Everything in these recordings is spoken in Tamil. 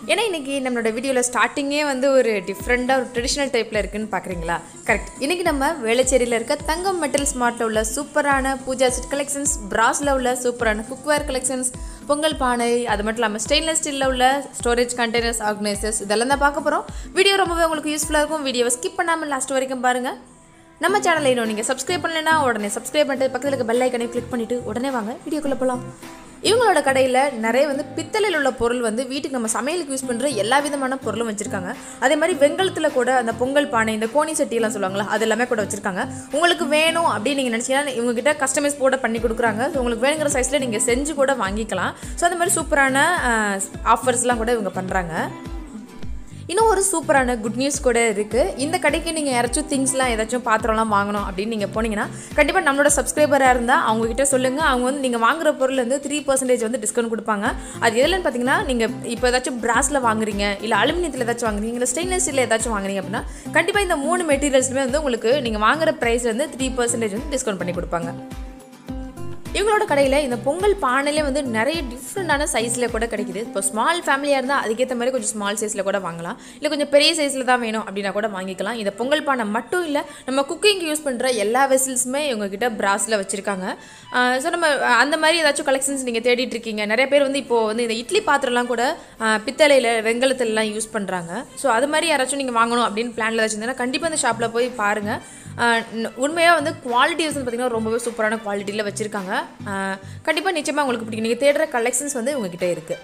ஏன்னா இன்னைக்கு நம்மளோட வீடியோவில் ஸ்டார்டிங்கே வந்து ஒரு டிஃப்ரெண்ட்டாக ஒரு ட்ரெடிஷ்னல் டைப்பில் இருக்குன்னு பார்க்குறீங்களா கரெக்ட் இன்னைக்கு நம்ம வேளச்சேரியில் இருக்க தங்கம் மெட்டல் ஸ்மார்ட்டில் உள்ள சூப்பரான பூஜா செட் கலெக்ஷன்ஸ் பிராஸில் உள்ள சூப்பரான குக்வேர் கலெக்ஷன்ஸ் பொங்கல் பானை அது மட்டும் இல்லாமல் ஸ்டெயின்லெஸ் ஸ்டீலில் உள்ள ஸ்டோரேஜ் கண்டெய்னர்ஸ் ஆர்கனைசர்ஸ் இதெல்லாம் தான் பார்க்க போகிறோம் வீடியோ ரொம்பவே உங்களுக்கு யூஸ்ஃபுல்லாக இருக்கும் வீடியோவை ஸ்கிப் பண்ணாமல் லாஸ்ட் வரைக்கும் பாருங்கள் நம்ம சேனலை இன்னும் நீங்கள் சப்ஸ்கிரைப் பண்ணலைன்னா உடனே சப்ஸ்கிரைப் பண்ணிட்டு பக்கத்தில் இருக்க பெல் ஐக்கனை கிளிக் பண்ணிவிட்டு உடனே வாங்க வீடியோக்குள்ளே போகலாம் இவங்களோட கடையில் நிறைய வந்து பித்தளையில் உள்ள பொருள் வந்து வீட்டுக்கு நம்ம சமையலுக்கு யூஸ் பண்ணுற எல்லா விதமான பொருளும் வச்சுருக்காங்க அதே மாதிரி வெங்கலத்தில் கூட அந்த பொங்கல் பானை இந்த கோணி சட்டியெல்லாம் சொல்லுவாங்களா அது எல்லாமே கூட வச்சுருக்காங்க உங்களுக்கு வேணும் அப்படின்னு நீங்கள் நினச்சிங்கன்னா இவங்ககிட்ட கஸ்டமைஸ் கூட பண்ணி கொடுக்குறாங்க ஸோ உங்களுக்கு வேணுங்கிற சைஸில் நீங்கள் செஞ்சு கூட வாங்கிக்கலாம் ஸோ அந்த மாதிரி சூப்பரான ஆஃபர்ஸ்லாம் கூட இவங்க பண்ணுறாங்க இன்னும் ஒரு சூப்பரான குட் நியூஸ் கூட இருக்குது இந்த கடைக்கு நீங்கள் யாராச்சும் திங்ஸ்லாம் ஏதாச்சும் பாத்திரம்லாம் வாங்கணும் அப்படின்னு நீங்கள் போனீங்கன்னா கண்டிப்பாக நம்மளோட சப்ஸ்கிரைபராக இருந்தால் அவங்ககிட்ட சொல்லுங்கள் அவங்க வந்து நீங்கள் வாங்குற பொருள் வந்து த்ரீ பர்சன்டேஜ் வந்து டிஸ்கவுண்ட் கொடுப்பாங்க அது எதுலன்னு பார்த்தீங்கன்னா நீங்கள் இப்போ ஏதாச்சும் பிராஸில் வாங்குறீங்க இல்லை அலுமினியத்தில் ஏதாச்சும் வாங்குறீங்க இல்லை ஸ்டெயின்லெஸ் ஸ்டீலில் ஏதாச்சும் வாங்குறீங்க அப்படின்னா கண்டிப்பாக இந்த மூணு மெட்டீரியல்ஸுமே வந்து உங்களுக்கு நீங்கள் வாங்குற ப்ரைஸ் வந்து த்ரீ பர்சன்டேஜ் வந்து டிஸ்கவுண்ட் பண்ணி கொடுப்பாங்க இவங்களோட கடையில் இந்த பொங்கல் பானையிலே வந்து நிறைய டிஃப்ரெண்டான சைஸில் கூட கிடைக்குது இப்போ ஸ்மால் ஃபேமிலியாக இருந்தால் அதுக்கேற்ற மாதிரி கொஞ்சம் ஸ்மால் சைஸில் கூட வாங்கலாம் இல்லை கொஞ்சம் பெரிய சைஸில் தான் வேணும் அப்படின்னா கூட வாங்கிக்கலாம் இந்த பொங்கல் பானை மட்டும் இல்லை நம்ம குக்கிங்க்கு யூஸ் பண்ணுற எல்லா வெசல்ஸுமே இவங்ககிட்ட பிராஸில் வச்சுருக்காங்க ஸோ நம்ம அஹ், அந்த மாதிரி ஏதாச்சும் கலெக்ஷன்ஸ் நீங்கள் தேடிட்டு இருக்கீங்க நிறைய பேர் வந்து இப்போது வந்து இந்த இட்லி பாத்திரம்லாம் கூட அஹ், பித்தளையில் வெங்கலத்துலலாம் யூஸ் பண்ணுறாங்க ஸோ அது மாதிரி யாராச்சும் நீங்கள் வாங்கணும் அப்படின்னு பிளானில் வச்சுருந்தீங்கன்னா கண்டிப்பாக இந்த ஷாப்பில் போய் பாருங்கள் உண்மையாக வந்து குவாலிட்டி வந்து பார்த்திங்கன்னா ரொம்பவே சூப்பரான குவாலிட்டியில் வச்சுருக்காங்க கண்டிப்பாக நிச்சயமாக உங்களுக்கு பிடிக்கும் நீங்கள் தேடுற கலெக்ஷன்ஸ் வந்து உங்ககிட்ட இருக்குது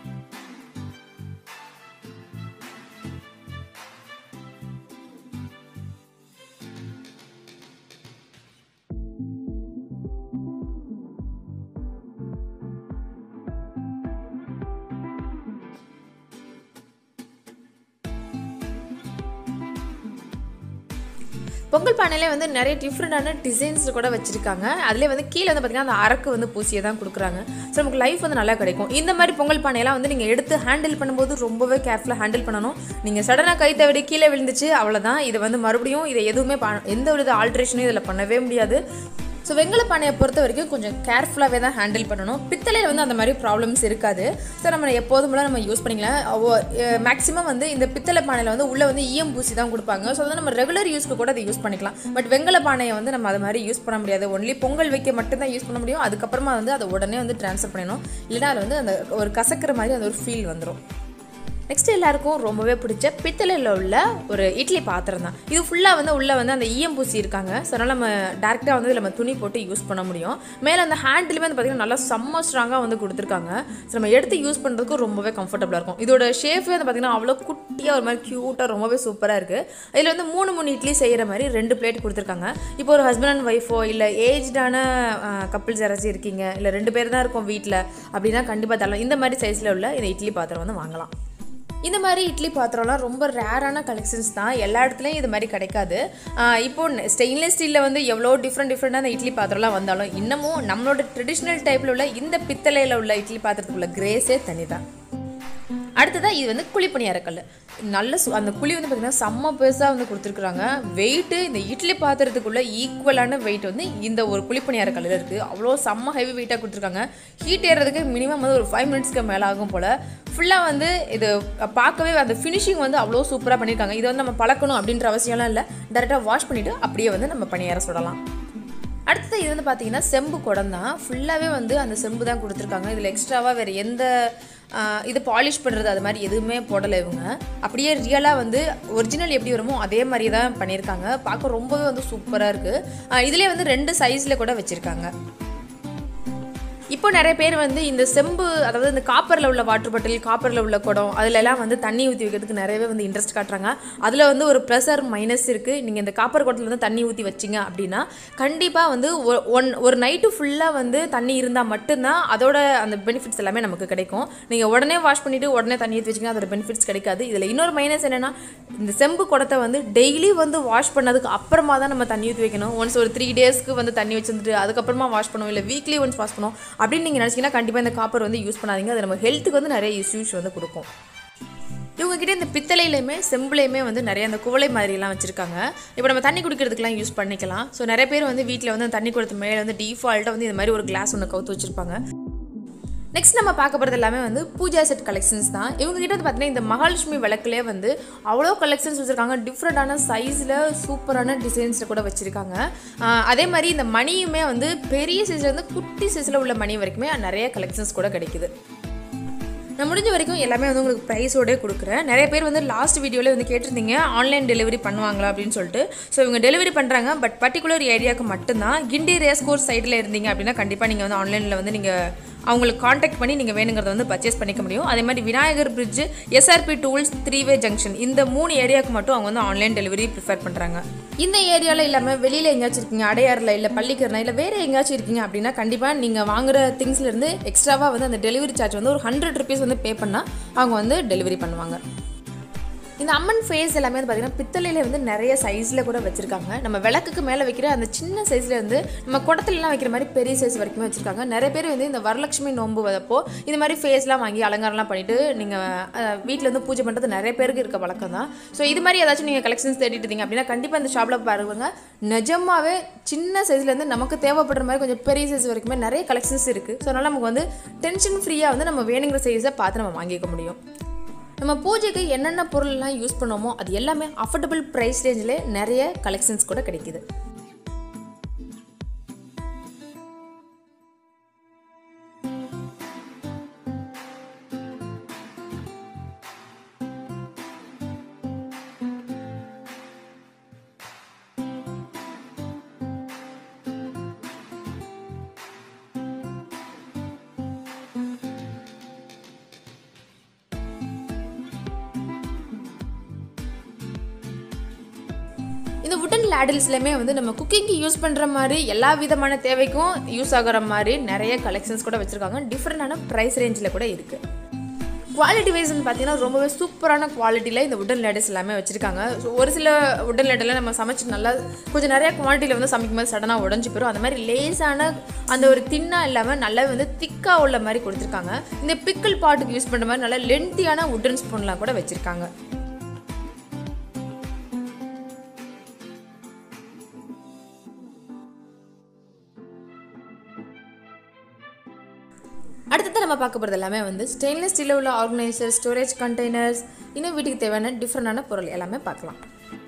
பொங்கல் பானையிலே வந்து நிறைய டிஃப்ரெண்டான டிசைன்ஸ் கூட வச்சுருக்காங்க அதிலே வந்து கீழே வந்து பார்த்திங்கன்னா அந்த அரக்கு வந்து பூசியை தான் கொடுக்குறாங்க ஸோ நமக்கு லைஃப் வந்து நல்லா கிடைக்கும் இந்த மாதிரி பொங்கல் பானையெல்லாம் வந்து நீங்கள் எடுத்து ஹேண்டில் பண்ணும்போது ரொம்பவே கேர்ஃபுல்லாக ஹேண்டில் பண்ணணும் நீங்கள் சடனாக கை தவறி கீழே விழுந்துச்சு அவ்வளோதான் இதை வந்து மறுபடியும் இதை எதுவுமே ப எந்த ஒரு ஆல்ட்ரேஷனும் இதில் பண்ணவே முடியாது ஸோ வெங்கல பானையை பொறுத்த வரைக்கும் கொஞ்சம் கேர்ஃபுல்லாகவே தான் ஹேண்டில் பண்ணணும் பித்தளையில் வந்து அந்த மாதிரி ப்ராப்ளம்ஸ் இருக்காது ஸோ நம்ம எப்போதும் போல நம்ம யூஸ் பண்ணிக்கலாம் மேக்ஸிமம் வந்து இந்த பித்தளை பானையில் வந்து உள்ளே வந்து ஈயம் பூசி தான் கொடுப்பாங்க ஸோ வந்து நம்ம ரெகுலர் யூஸ்க்கு கூட அதை யூஸ் பண்ணிக்கலாம் பட் வெங்கல பானையை வந்து நம்ம அது மாதிரி யூஸ் பண்ண முடியாது ஒன்லி பொங்கல் வைக்க மட்டும்தான் யூஸ் பண்ண முடியும் அதுக்கப்புறமா வந்து அதை உடனே வந்து ட்ரான்ஸ்ஃபர் பண்ணணும் இல்லைன்னா அதில் வந்து அந்த ஒரு கசக்கிற மாதிரி அந்த ஒரு ஃபீல் வந்துடும் நெக்ஸ்ட் எல்லாருக்கும் ரொம்பவே பிடிச்ச பித்தளையில் உள்ள ஒரு இட்லி பாத்திரம் தான் இது ஃபுல்லாக வந்து உள்ளே வந்து அந்த ஈயம் பூசி இருக்காங்க ஸோ அதனால் நம்ம டேரெக்டாக வந்து இதில் நம்ம துணி போட்டு யூஸ் பண்ண முடியும் மேலே அந்த ஹேண்டிலுமே வந்து பார்த்திங்கன்னா நல்லா செம்ம ஸ்ட்ராங்காக வந்து கொடுத்துருக்காங்க ஸோ நம்ம எடுத்து யூஸ் பண்ணுறதுக்கு ரொம்பவே கம்ஃபர்டபுளாக இருக்கும் இதோட ஷேஃபே வந்து பார்த்திங்கன்னா அவ்வளோ குட்டியாக ஒரு மாதிரி க்யூட்டாக ரொம்பவே சூப்பராக இருக்குது இதில் வந்து மூணு மூணு இட்லி செய்கிற மாதிரி ரெண்டு பிளேட் கொடுத்துருக்காங்க இப்போ ஒரு ஹஸ்பண்ட் அண்ட் ஒய்ஃபோ இல்லை ஏஜ்டான கப்பிள்ஸ் யாராச்சும் இருக்கீங்க இல்லை ரெண்டு பேர் தான் இருக்கோம் வீட்டில் அப்படின்னா கண்டிப்பாக தரலாம் இந்த மாதிரி சைஸில் உள்ள இந்த இட்லி பாத்திரம் வந்து வாங்கலாம் இந்த மாதிரி இட்லி பாத்திரம்லாம் ரொம்ப ரேரான கலெக்ஷன்ஸ் தான் எல்லா இடத்துலையும் இது மாதிரி கிடைக்காது ஆஹ் இப்போ ஸ்டெயின்லெஸ் ஸ்டீலில் வந்து எவ்வளோ டிஃப்ரெண்ட் டிஃப்ரெண்டான இட்லி பாத்திரம்லாம் வந்தாலும் இன்னமும் நம்மளோட ட்ரெடிஷ்னல் டைப்பில் உள்ள இந்த பித்தளையில் உள்ள இட்லி பாத்திரத்துக்கு உள்ள கிரேஸே தனி தான் அடுத்ததாக இது வந்து குழிப்பணியாரக்கல் நல்ல சு அந்த குழி வந்து பார்த்திங்கன்னா செம்ம பெருசாக வந்து கொடுத்துருக்குறாங்க வெயிட்டு இந்த இட்லி பாத்திரத்துக்குள்ள ஈக்குவலான வெயிட் வந்து இந்த ஒரு குழிப்பணியாரக்கல்லில் இருக்குது அவ்வளோ செம்ம ஹெவி வெயிட்டாக கொடுத்துருக்காங்க ஹீட் ஏறுறதுக்கு மினிமம் வந்து ஒரு ஃபைவ் மினிட்ஸ்க்கு மேலே ஆகும் போல் ஃபுல்லாக வந்து இது பார்க்கவே அந்த ஃபினிஷிங் வந்து அவ்வளோ சூப்பராக பண்ணியிருக்காங்க இதை வந்து நம்ம பழக்கணும் அப்படின்ற அவசியம்லாம் இல்லை டேரெக்டாக வாஷ் பண்ணிவிட்டு அப்படியே வந்து நம்ம பணியார சுடலாம் அடுத்தது இது வந்து பார்த்தீங்கன்னா செம்பு குடம் தான் ஃபுல்லாகவே வந்து அந்த செம்பு தான் கொடுத்துருக்காங்க இதில் எக்ஸ்ட்ராவாக வேறு எந்த ஆ, இது பாலிஷ் பண்ணுறது அது மாதிரி எதுவுமே போடலை இவங்க அப்படியே ரியலாக வந்து ஒரிஜினல் எப்படி வருமோ அதே மாதிரி தான் பண்ணியிருக்காங்க பார்க்க ரொம்பவே வந்து சூப்பராக இருக்குது இதிலே வந்து ரெண்டு சைஸில் கூட வச்சுருக்காங்க இப்போ நிறைய பேர் வந்து இந்த செம்பு அதாவது இந்த காப்பரில் உள்ள வாட்டர் பாட்டில் காப்பரில் உள்ள குடம் அதுல எல்லாம் வந்து தண்ணி ஊற்றி வைக்கிறதுக்கு நிறையவே வந்து இன்ட்ரெஸ்ட் காட்டுறாங்க அதில் வந்து ஒரு ப்ளஸ் ஆர் மைனஸ் இருக்குது நீங்கள் இந்த காப்பர் குடத்தில் வந்து தண்ணி ஊற்றி வச்சிங்க அப்படின்னா கண்டிப்பாக வந்து ஒ- ஒன் ஒரு நைட்டு ஃபுல்லாக வந்து தண்ணி இருந்தால் மட்டும்தான் அதோட அந்த பெனிஃபிட்ஸ் எல்லாமே நமக்கு கிடைக்கும் நீங்கள் உடனே வாஷ் பண்ணிவிட்டு உடனே தண்ணி ஊற்றி வச்சிங்கன்னா அதோட பெனிஃபிட்ஸ் கிடைக்காது இதில் இன்னொரு மைனஸ் என்னென்னா இந்த செம்பு குடத்தை வந்து டெய்லி வந்து வாஷ் பண்ணதுக்கு அப்புறமா தான் நம்ம தண்ணி ஊற்றி வைக்கணும் ஒன்ஸ் ஒரு த்ரீ டேஸ்க்கு வந்து தண்ணி வச்சுருந்துட்டு அதுக்கப்புறமா வாஷ் பண்ணுவோம் இல்லை வீக்லி ஒன்ஸ் வாஷ் பண்ணுவோம் அப்படின்னு நீங்கள் நினச்சிங்கன்னா கண்டிப்பாக இந்த காப்பர் வந்து யூஸ் பண்ணாதீங்க அது நம்ம ஹெல்த்துக்கு வந்து நிறைய இஷ்யூஸ் வந்து கொடுக்கும் இவங்க கிட்ட இந்த பித்தளையிலையுமே செம்புலையுமே வந்து நிறைய அந்த குவளை மாதிரிலாம் வச்சுருக்காங்க இப்போ நம்ம தண்ணி குடிக்கிறதுக்குலாம் யூஸ் பண்ணிக்கலாம் ஸோ நிறைய பேர் வந்து வீட்டில் வந்து தண்ணி குடத்து மேலே வந்து டிஃபால்ட்டாக வந்து இந்த மாதிரி ஒரு கிளாஸ் ஒன்று கவுத்து வச்சுருப்பாங்க நெக்ஸ்ட் நம்ம பார்க்க போகிறது எல்லாமே வந்து பூஜா செட் கலெக்ஷன்ஸ் தான் இவங்க கிட்ட வந்து பார்த்தீங்கன்னா இந்த மகாலட்சுமி விளக்குலேயே வந்து அவ்வளோ கலெக்ஷன்ஸ் வச்சுருக்காங்க டிஃப்ரெண்ட்டான சைஸில் சூப்பரான டிசைன்ஸில் கூட வச்சுருக்காங்க அதே மாதிரி இந்த மணியுமே வந்து பெரிய சைஸ்லேருந்து குட்டி சைஸில் உள்ள மணி வரைக்குமே நிறைய கலெக்ஷன்ஸ் கூட கிடைக்குது நான் முடிஞ்ச வரைக்கும் எல்லாமே வந்து உங்களுக்கு ப்ரைஸோடே கொடுக்குறேன் நிறைய பேர் வந்து லாஸ்ட் வீடியோவில் வந்து கேட்டிருந்தீங்க ஆன்லைன் டெலிவரி பண்ணுவாங்களா அப்படின்னு சொல்லிட்டு ஸோ இவங்க டெலிவரி பண்ணுறாங்க பட் பர்டிகுலர் ஏரியாவுக்கு மட்டும்தான் கிண்டி ரேஸ் கோர்ஸ் சைடில் இருந்தீங்க அப்படின்னா கண்டிப்பாக நீங்கள் வந்து ஆன்லைனில் வந்து நீங்கள் அவங்களுக்கு காண்டாக்ட் பண்ணி நீங்கள் வேணுங்கிறத வந்து பர்ச்சேஸ் பண்ணிக்க முடியும் அதே மாதிரி Vinayagar bridge SRP tools three way junction இந்த மூணு ஏரியாவுக்கு மட்டும் அவங்க வந்து ஆன்லைன் டெலிவரி ப்ரிஃபர் பண்ணுறாங்க இந்த ஏரியாவில் இல்லாமல் வெளியில் எங்கேயாச்சும் இருக்கீங்க அடையாறில் இல்லை பள்ளிக்கரணை இல்லை வேறு எங்கேயாச்சும் இருக்கீங்க அப்படின்னா கண்டிப்பாக நீங்கள் வாங்குற திங்ஸ்லேருந்து எக்ஸ்ட்ராவாக வந்து அந்த டெலிவரி சார்ஜ் வந்து ஒரு ஹண்ட்ரட் ருபீஸ் வந்து பே பண்ணால் அவங்க வந்து டெலிவரி பண்ணுவாங்க இந்த அம்மன் ஃபேஸ் எல்லாமே வந்து பார்த்திங்கன்னா பித்தளையில வந்து நிறைய சைஸில் கூட வச்சுருக்காங்க நம்ம விளக்குக்கு மேலே வைக்கிற அந்த சின்ன சைஸில் வந்து நம்ம குடத்துலலாம் வைக்கிற மாதிரி பெரிய சைஸ் வரைக்குமே வச்சுருக்காங்க நிறைய பேர் வந்து இந்த வரலட்சுமி நோன்பு வரப்போ இந்த மாதிரி ஃபேஸ்லாம் வாங்கி அலங்காரம்லாம் பண்ணிட்டு நீங்கள் வீட்டில் வந்து பூஜை பண்ணுறது நிறைய பேருக்கு இருக்க பழக்கம் தான் ஸோ இது மாதிரி ஏதாச்சும் நீங்கள் கலெக்ஷன்ஸ் தேடிட்டு இருந்தீங்க அப்படின்னா கண்டிப்பாக இந்த ஷாப்பில் பாருங்க நிஜமாவே சின்ன சைஸ்லேருந்து நமக்கு தேவைப்படுற மாதிரி கொஞ்சம் பெரிய சைஸ் வரைக்குமே நிறைய கலெக்ஷன்ஸ் இருக்குது ஸோ அதனால் நமக்கு வந்து டென்ஷன் ஃப்ரீயாக வந்து நம்ம வேணுங்கிற சைஸை பார்த்து நம்ம வாங்கிக்க முடியும் நம்ம பூஜைக்கு என்னென்ன பொருள்லாம் யூஸ் பண்ணோமோ அது எல்லாமே அஃபோர்டபுள் ப்ரைஸ் ரேஞ்சில் நிறைய கலெக்ஷன்ஸ் கூட கிடைக்குது இந்த உடன் லேடல்ஸ்லையுமே வந்து நம்ம குக்கிங்க்கு யூஸ் பண்ணுற மாதிரி எல்லா விதமான தேவைக்கும் யூஸ் ஆகிற மாதிரி நிறைய கலெக்ஷன்ஸ் கூட வச்சுருக்காங்க டிஃப்ரெண்டான ப்ரைஸ் ரேஞ்சில் கூட இருக்குது குவாலிட்டி வைஸ் வந்து பார்த்தீங்கன்னா ரொம்பவே சூப்பரான குவாலிட்டியில் இந்த உடன் லேடல்ஸ் எல்லாமே வச்சுருக்காங்க ஸோ ஒரு சில உடன் லேடெல்லாம் நம்ம சமைச்சு நல்லா கொஞ்சம் நிறைய குவாலிட்டியில் வந்து சமைக்கும் போது சடனாக உடஞ்சி போயிடும் அந்த மாதிரி லேஸான அந்த ஒரு தின்னாக இல்லாமல் நல்லா வந்து திக்காக உள்ள மாதிரி கொடுத்துருக்காங்க இந்த பிக்கிள் பாட்டுக்கு யூஸ் பண்ணுற மாதிரி நல்லா லென்த்தியான உடன் ஸ்பூன்லாம் கூட வச்சுருக்காங்க அடுத்தது நம்ம பார்க்க போகிறது எல்லாமே வந்து ஸ்டெயின்லெஸ் ஸ்டீலில் உள்ள ஆர்கனைசர் ஸ்டோரேஜ் கண்டெய்னர்ஸ் இன்னும் வீட்டுக்கு தேவையான டிஃப்ரெண்டான பொருள் எல்லாமே பார்க்கலாம்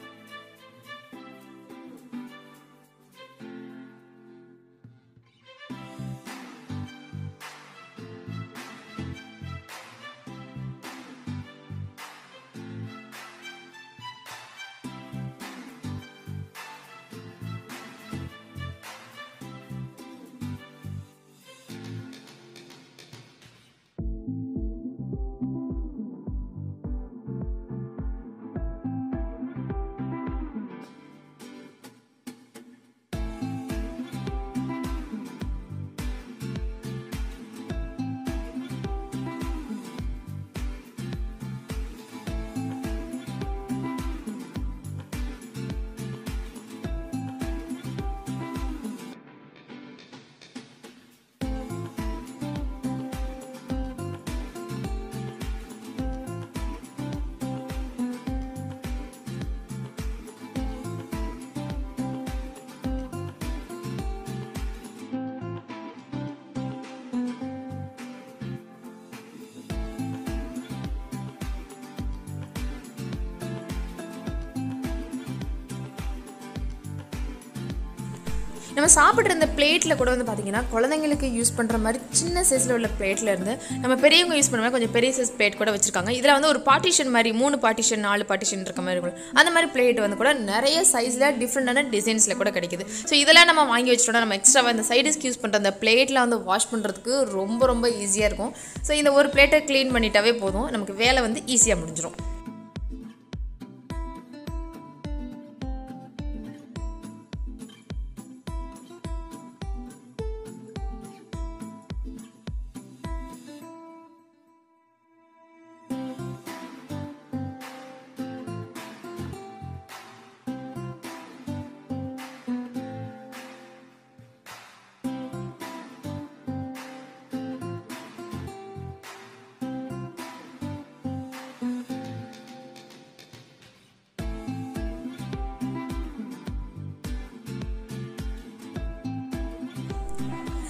நம்ம சாப்பிட்ற இந்த பிளேட்டில் கூட வந்து பார்த்தீங்கன்னா குழந்தைங்களுக்கு யூஸ் பண்ணுற மாதிரி சின்ன சைஸில் உள்ள பிளேட்டில் இருந்து நம்ம பெரியவங்க யூஸ் பண்ணுற மாதிரி கொஞ்சம் பெரிய சைஸ் பிளேட் கூட வச்சுருக்காங்க இதில் வந்து ஒரு பார்ட்டிஷன் மாதிரி மூணு பார்ட்டிஷன் நாலு பார்ட்டிஷன் இருக்க மாதிரி இருக்கும் அந்த மாதிரி பிளேட் வந்து கூட நிறைய சைஸில் டிஃப்ரெண்டான டிசைன்ஸில் கூட கிடைக்குது ஸோ இதெல்லாம் நம்ம வாங்கி வச்சிட்டோம்னா நம்ம எக்ஸ்ட்ராவாக இந்த சைடிஸ்க்கு யூஸ் பண்ணுற அந்த பிளேட்டில் வந்து வாஷ் பண்ணுறதுக்கு ரொம்ப ரொம்ப ஈஸியாக இருக்கும் ஸோ இந்த ஒரு பிளேட்டை க்ளீன் பண்ணிட்டாவே போதும் நமக்கு வேலை வந்து ஈஸியாக முடிஞ்சிடும்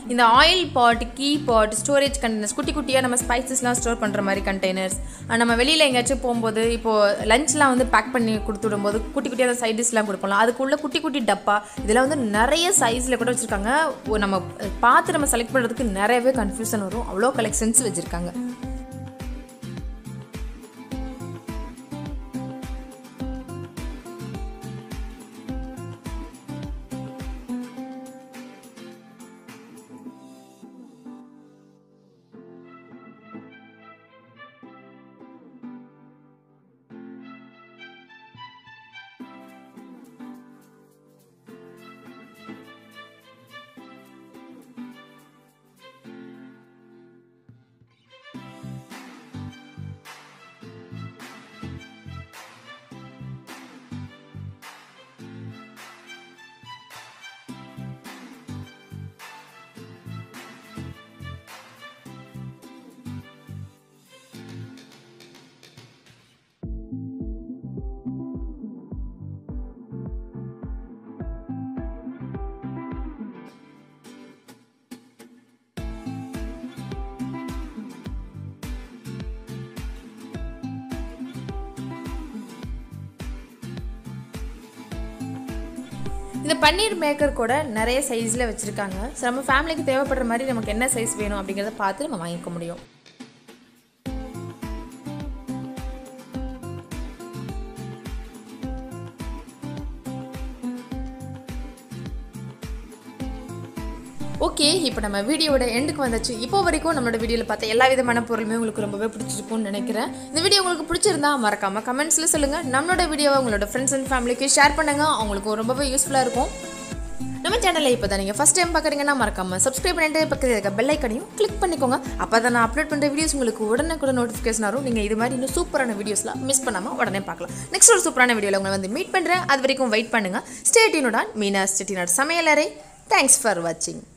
இந்த ஆயில் பாட் கீ பாட் ஸ்டோரேஜ் கண்டெய்னர்ஸ் குட்டி குட்டியாக நம்ம ஸ்பைசஸ்லாம் ஸ்டோர் பண்ணுற மாதிரி கண்டெய்னர்ஸ் நம்ம வெளியில் எங்கேயாச்சும் போகும்போது இப்போது லஞ்ச்லாம் வந்து பேக் பண்ணி கொடுத்து விடும்போது குட்டி குட்டியாக அந்த சைட் டிஷ்லாம் கொடுப்போம்ல அதுக்குள்ள குட்டி குட்டி டப்பா இதில் வந்து நிறைய சைஸில் கூட வச்சுருக்காங்க நம்ம பார்த்து நம்ம செலக்ட் பண்ணுறதுக்கு நிறையவே கன்ஃபியூஷன் வரும் அவ்வளோ கலெக்ஷன்ஸ் வச்சுருக்காங்க இந்த பன்னீர் மேக்கர் கூட நிறைய சைஸில் வச்சுருக்காங்க ஸோ நம்ம ஃபேமிலிக்கு தேவைப்படுற மாதிரி நமக்கு என்ன சைஸ் வேணும் அப்படிங்கிறத பார்த்து நம்ம வாங்கிக்க முடியும் ஓகே இப்போ நம்ம வீடியோவோட எண்டுக்கு வந்தாச்சு இப்போ வரைக்கும் நம்மளோட வீடியோவில் பார்த்த எல்லா விதமான பொருளுமே உங்களுக்கு ரொம்பவே பிடிச்சிருக்கும்னு நினைக்கிறேன் இந்த வீடியோ உங்களுக்கு பிடிச்சிருந்தா மறக்காம கமெண்ட்ஸில் சொல்லுங்கள் நம்மளோட வீடியோவை உங்களோட ஃப்ரெண்ட்ஸ் அண்ட் ஃபேமிலிக்கு ஷேர் பண்ணுங்கள் அவங்களுக்கு ரொம்பவே யூஸ்ஃபுல்லாக இருக்கும் நம்ம சேனலை இப்போ தான் நீங்கள் ஃபஸ்ட் டைம் பார்க்குறீங்கன்னா மறக்காம சப்ஸ்கிரைப் பண்ணிட்டு பக்கத்தில் இருக்க பெல் ஐக்கனையும் கிளிக் பண்ணிக்கோங்க அப்போ தான் நான் அப்லோட் பண்ணுற வீடியோஸ் உங்களுக்கு உடனே கூட நோட்டிஃபிகேஷன் வரும் நீங்கள் இது மாதிரி இன்னும் சூப்பரான வீடியோஸ்லாம் மிஸ் பண்ணாமல் உடனே பார்க்கலாம் நெக்ஸ்ட் ஒரு சூப்பரான வீடியோவில் உங்களை வந்து மீட் பண்ணுறேன் அது வரைக்கும் வெயிட் பண்ணுங்கள் ஸ்டேட்டினோட மீனா ஸ்டேட்டினோட சமையலறை தேங்க்ஸ் ஃபார் வாட்சிங்